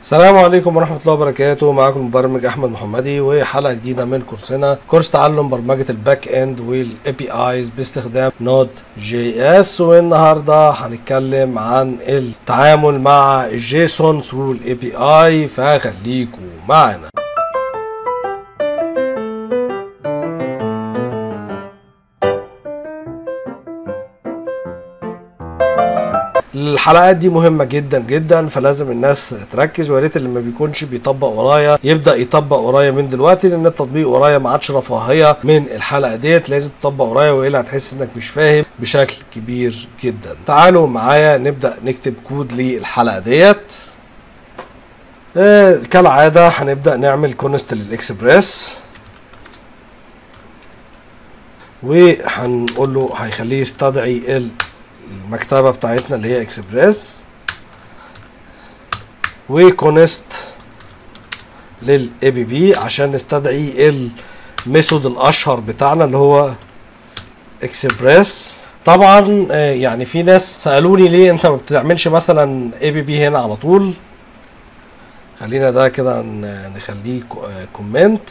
السلام عليكم ورحمة الله وبركاته معاكم المبرمج أحمد محمدي وحلقة جديدة من كورسنا كورس تعلم برمجة الباك اند والاي بي ايز باستخدام نود جي اس والنهاردة هنتكلم عن التعامل مع الجيسون ثرو الاي بي اي فخليكم معنا الحلقات دي مهمة جدا جدا فلازم الناس تركز ويا ريت اللي ما بيكونش بيطبق ورايا يبدأ يطبق ورايا من دلوقتي لأن التطبيق ورايا ما عادش رفاهية من الحلقة ديت لازم تطبق ورايا وإلا هتحس إنك مش فاهم بشكل كبير جدا. تعالوا معايا نبدأ نكتب كود للحلقة ديت. آه كالعادة هنبدأ نعمل كونست للإكسبريس وهنقول له هيخليه يستدعي ال المكتبه بتاعتنا اللي هي اكسبريس وكونست للاي بي بي عشان نستدعي الميثود الاشهر بتاعنا اللي هو اكسبريس طبعا يعني في ناس سالوني ليه انت ما بتعملش مثلا اي بي بي هنا على طول خلينا ده كده نخليه كومنت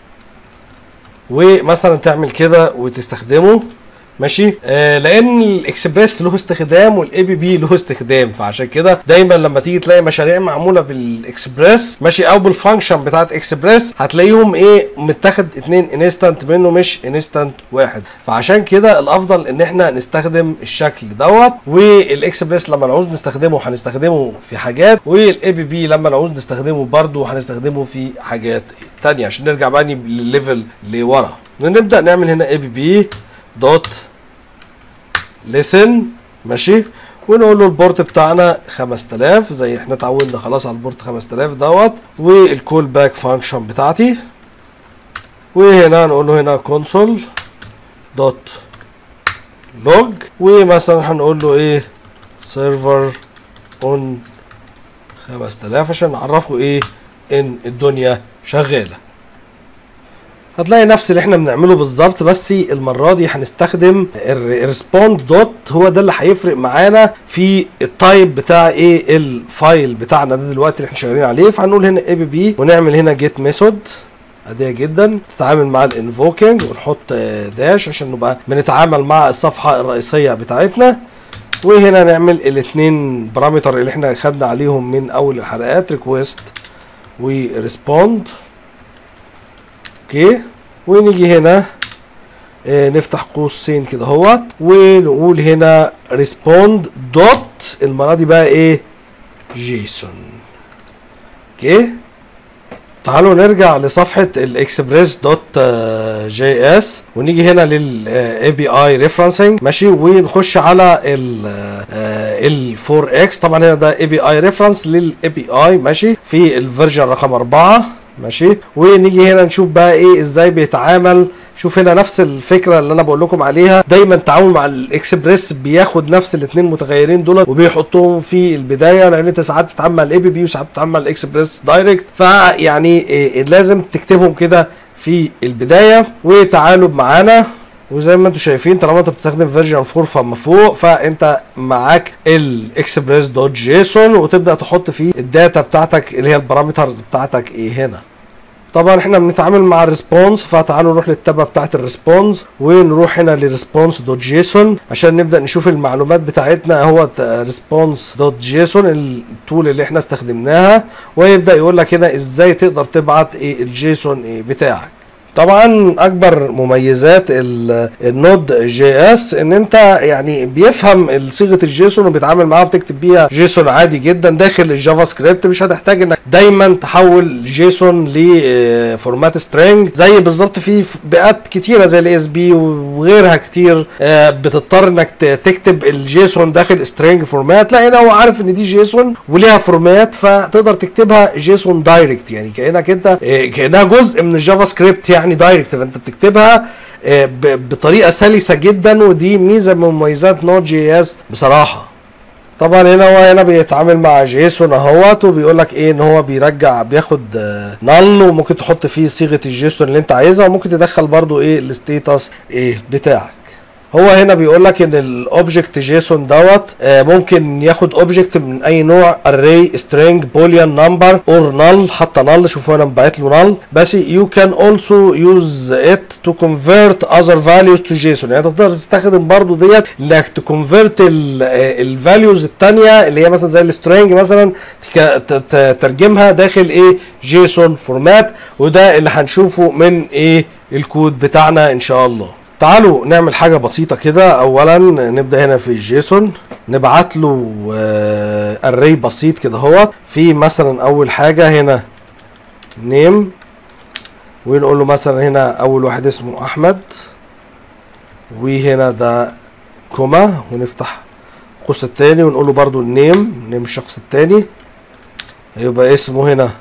ومثلا تعمل كده وتستخدمه ماشي آه لان الاكسبريس له استخدام والاي بي بي له استخدام فعشان كده دايما لما تيجي تلاقي مشاريع معموله بالاكسبريس ماشي او بالفانكشن بتاعت اكسبريس هتلاقيهم ايه متاخد اتنين انستنت منه مش انستنت واحد فعشان كده الافضل ان احنا نستخدم الشكل دوت والاكسبريس لما نعوز نستخدمه هنستخدمه في حاجات والاي بي بي لما نعوز نستخدمه برده هنستخدمه في حاجات تانية عشان نرجع بقى للليفل لورا نبدا نعمل هنا اي بي بي دوت listen ماشي ونقول له البورت بتاعنا 5000 زي احنا اتعودنا خلاص على البورت 5000 دوت والكول باك فانكشن بتاعتي وهنا نقول له هنا كونسول دوت لوج ومثلا هنقول له ايه سيرفر اون 5000 عشان نعرفه ايه ان الدنيا شغاله هتلاقي نفس اللي احنا بنعمله بالظبط بس المره دي هنستخدم الريسبوند دوت هو ده اللي هيفرق معانا في التايب بتاع ايه الفايل بتاعنا ده دلوقتي اللي احنا شغالين عليه فهنقول هنا اي بي بي ونعمل هنا جيت ميثود عاديه جدا تتعامل مع الانفوكينج ونحط داش عشان نبقى بنتعامل مع الصفحه الرئيسيه بتاعتنا وهنا نعمل الاثنين بارامتر اللي احنا خدنا عليهم من اول الحلقات ريكويست وريسبوند اوكي ونيجي هنا اه نفتح قوسين كده اهوت ونقول هنا ريسبوند دوت المره دي بقى ايه جيسون اوكي تعالوا نرجع لصفحه الاكسبريس دوت جي اس ونيجي هنا للاي بي اي ريفرنسنج ماشي ونخش على ال 4 اكس طبعا هنا ده اي بي اي ريفرنس للاي بي اي ماشي في الفيرجن رقم 4 ماشي ونيجي هنا نشوف بقى ايه ازاي بيتعامل شوف هنا نفس الفكره اللي انا بقول لكم عليها دايما التعامل مع الاكسبريس بياخد نفس الاثنين متغيرين دول وبيحطهم في البدايه لان انت ساعات بتتعامل مع الاي بي بي وساعات بتتعامل مع الاكسبريس دايركت فيعني إيه لازم تكتبهم كده في البدايه وتعالوا معانا وزي ما انتم شايفين طالما انت بتستخدم فيرجن 4 فما فوق فانت معاك الاكسبريس دوت جيسون وتبدا تحط فيه الداتا بتاعتك اللي هي البارامترز بتاعتك ايه هنا طبعا احنا بنتعامل مع الريسبونس فتعالوا نروح للتابه بتاعت الريسبونس ونروح هنا لريسبونس دوت جيسون عشان نبدا نشوف المعلومات بتاعتنا هو ريسبونس دوت جيسون التول اللي احنا استخدمناها ويبدا يقول لك هنا ازاي تقدر تبعت ايه الجيسون ايه بتاعك طبعا اكبر مميزات النود جي اس ان انت يعني بيفهم صيغه الجيسون وبيتعامل معاها بتكتب بيها جيسون عادي جدا داخل الجافا سكريبت مش هتحتاج انك دايما تحول جيسون لفورمات سترينج زي بالظبط في بيئات كتيره زي الاس بي وغيرها كتير بتضطر انك تكتب الجيسون داخل سترينج فورمات لا هنا هو عارف ان دي جيسون وليها فورمات فتقدر تكتبها جيسون دايركت يعني كانك انت كانها جزء من الجافا سكريبت يعني دايركت فانت بتكتبها بطريقه سلسه جدا ودي ميزه من مميزات نوت جي اس بصراحه طبعا هنا هو هنا بيتعامل مع جيسون اهوت وبيقول لك ايه ان هو بيرجع بياخد نل وممكن تحط فيه صيغه الجيسون اللي انت عايزها وممكن تدخل برضو ايه الستيتس ايه بتاعك هو هنا بيقول لك ان الاوبجكت جيسون دوت آه، ممكن ياخد اوبجكت من اي نوع array string boolean number or null حتى null شوفوا انا باعت له null بس you can also use it to convert other values to JSON يعني تقدر تستخدم برضو ديت انك تكونفرت الفاليوز التانية اللي هي مثلا زي السترينج مثلا تك- ت- ت- ترجمها داخل ايه جيسون فورمات وده اللي هنشوفه من ايه الكود بتاعنا ان شاء الله تعالوا نعمل حاجة بسيطة كده أولا نبدأ هنا في الجيسون نبعت له اري بسيط كده هو في مثلا أول حاجة هنا نيم ونقول له مثلا هنا أول واحد اسمه أحمد وهنا ده كوما ونفتح القوس التاني ونقول له برضو النيم نيم الشخص التاني يبقى اسمه هنا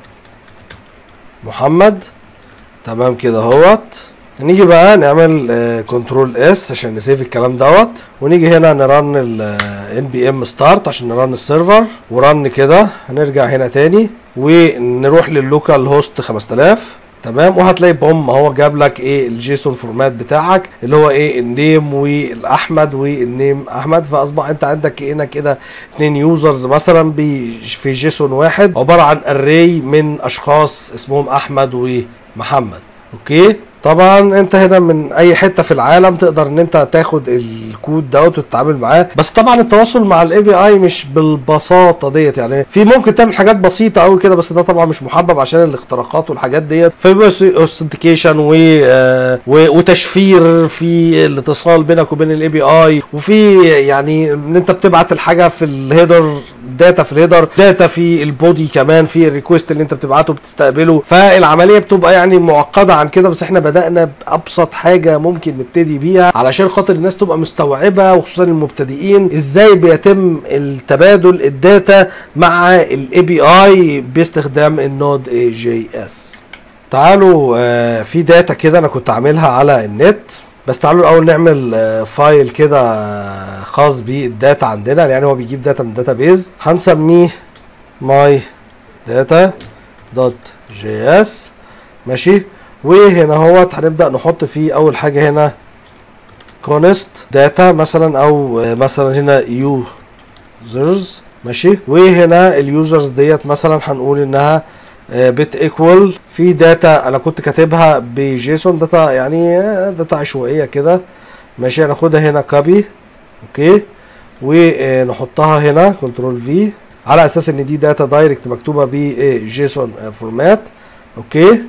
محمد تمام كده اهوت نيجي بقى نعمل كنترول اس عشان نسيف الكلام دوت ونيجي هنا نرن ال بي ام ستارت عشان نرن السيرفر ورن كده هنرجع هنا تاني ونروح لللوكال هوست 5000 تمام وهتلاقي بوم هو جاب لك ايه الجيسون فورمات بتاعك اللي هو ايه النيم والاحمد والنيم احمد فاصبح انت عندك هنا كده اتنين يوزرز مثلا بي- في جيسون واحد عباره عن اري من اشخاص اسمهم احمد ومحمد اوكي طبعا انت هنا من اي حته في العالم تقدر ان انت تاخد الكود دوت وتتعامل معاه بس طبعا التواصل مع الاي بي اي مش بالبساطه ديت يعني في ممكن تعمل حاجات بسيطه قوي كده بس ده طبعا مش محبب عشان الاختراقات والحاجات ديت فيبقى اوثنتيكيشن و آه، و- وتشفير في الاتصال بينك وبين الاي بي اي وفي يعني ان انت بتبعت الحاجه في الهيدر داتا في الهيدر داتا في البودي كمان في الريكوست اللي انت بتبعته بتستقبله فالعمليه بتبقى يعني معقده عن كده بس احنا بدانا بابسط حاجه ممكن نبتدي بيها علشان خاطر الناس تبقى مستوعبه وخصوصا المبتدئين ازاي بيتم التبادل الداتا مع الاي بي اي باستخدام النود اي جي اس تعالوا آه، في داتا كده انا كنت عاملها على النت بس تعالوا الاول نعمل آه، فايل كده آه، خاص بالداتا عندنا يعني هو بيجيب داتا من داتا بيز هنسميه ماي داتا دوت جي اس ماشي وهنا اهوت هنبدا نحط فيه اول حاجه هنا كونست داتا مثلا او آه، مثلا هنا يوزرز ماشي وهنا اليوزرز ديت مثلا هنقول انها بت ايكوال في داتا انا كنت كاتبها بجيسون داتا يعني آه، داتا عشوائيه كده ماشي هناخدها هنا كوبي اوكي ونحطها هنا كنترول في على اساس ان دي داتا دايركت مكتوبه بجيسون فورمات اوكي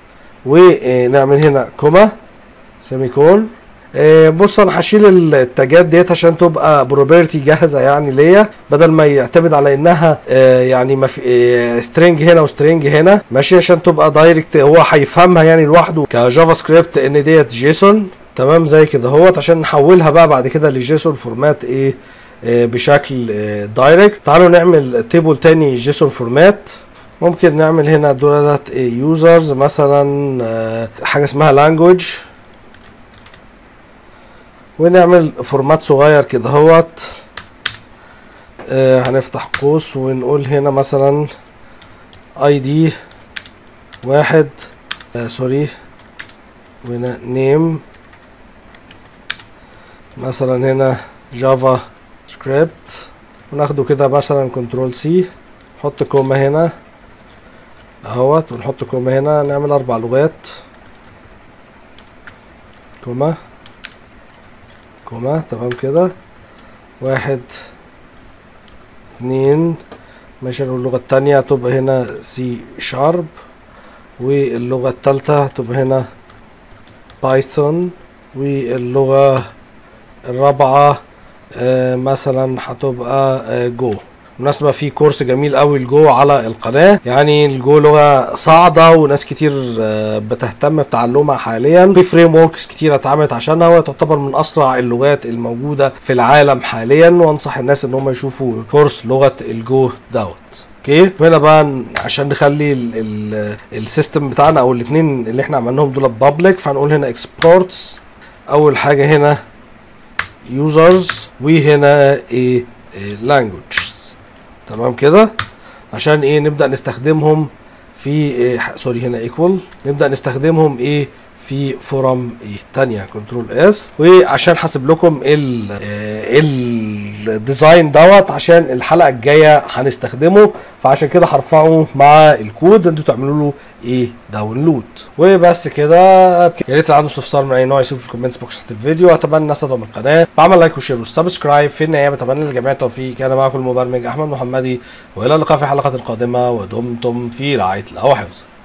ونعمل هنا كوما سيمي كول آه، بص انا هشيل التاجات ديت عشان تبقى بروبرتي جاهزه يعني ليا بدل ما يعتمد على انها آه، يعني ما في سترينج هنا وسترينج هنا ماشي عشان تبقى دايركت هو هيفهمها يعني لوحده كجافا سكريبت ان ديت جيسون تمام زي كده اهوت عشان نحولها بقى بعد كده لجيسون فورمات ايه آه، بشكل دايركت تعالوا نعمل تيبل تاني جيسون فورمات ممكن نعمل هنا دولت يوزرز مثلا آه، حاجه اسمها لانجوج ونعمل فورمات صغير كده اهوت آه، هنفتح قوس ونقول هنا مثلا اي دي واحد آه سوري وهنا نيم مثلا هنا جافا سكريبت وناخده كده مثلا كنترول سي نحط كوما هنا اهوت ونحط كوما هنا نعمل اربع لغات كوما كوما تمام كده واحد اتنين ماشي واللغة التانية تبقى هنا سي شارب واللغة التالتة تبقى هنا بايثون واللغة الرابعة آه، مثلا هتبقى آه، جو بالمناسبة في كورس جميل قوي الجو على القناة يعني الجو لغة صاعدة وناس كتير آه، بتهتم بتعلمها حاليا في فريم وركس كتير اتعملت عشانها وتعتبر من اسرع اللغات الموجودة في العالم حاليا وانصح الناس ان هم يشوفوا كورس لغة الجو دوت اوكي هنا بقى ن- عشان نخلي ال- ال- السيستم بتاعنا او الاثنين اللي احنا عملناهم دول بابليك فهنقول هنا اكسبورتس اول حاجه هنا يوزرز وهنا ايه لانجوج تمام كده عشان ايه نبدا نستخدمهم في إيه ح- سوري هنا ايكوال نبدا نستخدمهم ايه في فورم تانية كنترول اس وعشان حاسب لكم ال الديزاين دوت عشان الحلقه الجايه هنستخدمه فعشان كده هرفعه مع الكود انتوا تعملوا له ايه داونلود وبس كده يا ريت اللي عنده استفسار من اي نوع يسيبه في الكومنتس بوكس تحت الفيديو اتمنى الناس تدعم القناه بعمل لايك وشير وسبسكرايب في النهايه بتمنى للجميع التوفيق كان معكم المبرمج احمد محمدي والى اللقاء في الحلقه القادمه ودمتم في رعايه الله وحفظه